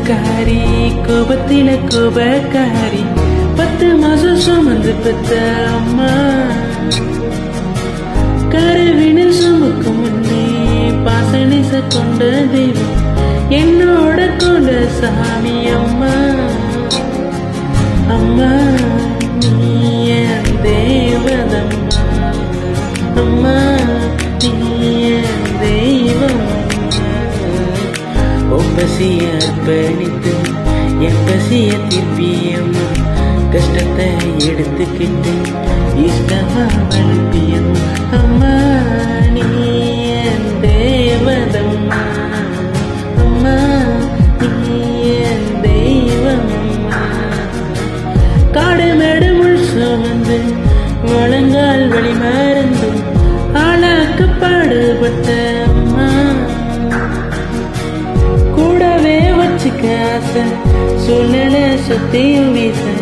கோபக்காரி கோபத்தில கோபக்காரி பத்து மாசம் சுமந்து பெத்த அம்மா கருவினில் சுமக்கும் முன்னே பாசனிச கொண்ட தெய்வம் என்னோட கொண்ட சாமி அம்மா அம்மா நீ என் தேவதம்மா அம்மா நீ என் தெய்வம் பசிய அர்ப்பணித்து என் பசிய திருப்பியம்மா கஷ்டத்தை எடுத்துக்கிட்டு இஷ்டமா அனுப்பியம்மா அம்மா நீ என் தேவதம்மா அம்மா நீ என் தெய்வம்மா காடு மேடு முள் சுமந்து முழங்கால் வழி மறந்து ஆளாக்கு பாடுபட்ட அம்மா கூடவே வச்சுக்க ஆசை சூழ்நிலை சுத்தியும் வீச